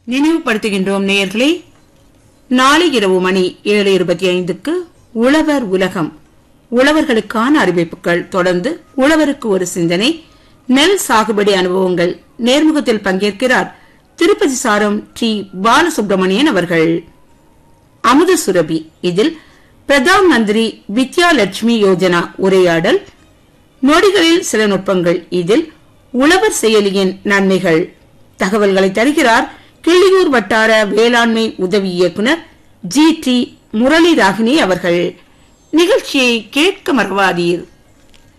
நினைவுபடுத்துகின்றோம் நேயர்களே நாளை இரவு மணி ஏழு இருபத்தி ஐந்துக்கு உழவர் உலகம் உழவர்களுக்கான அறிவிப்புகள் தொடர்ந்து உழவருக்கு ஒரு சிந்தனை நெல் சாகுபடி அனுபவங்கள் நேர்முகத்தில் பங்கேற்கிறார் திருப்பதி சாரம் டி பாலசுப்ரமணியன் அவர்கள் அமுத சுரபி இதில் பிரதான் மந்திரி வித்யா லட்சுமி யோஜனா உரையாடல் நொடிகளில் சில நுட்பங்கள் இதில் உழவர் செயலியின் நன்மைகள் தகவல்களை தருகிறார் கிள்ளியூர் வட்டார வேளாண்மை உதவி இயக்குனர் ஜி டி முரளி ராகினி அவர்கள் நிகழ்ச்சியை கேட்க மறவாதீர்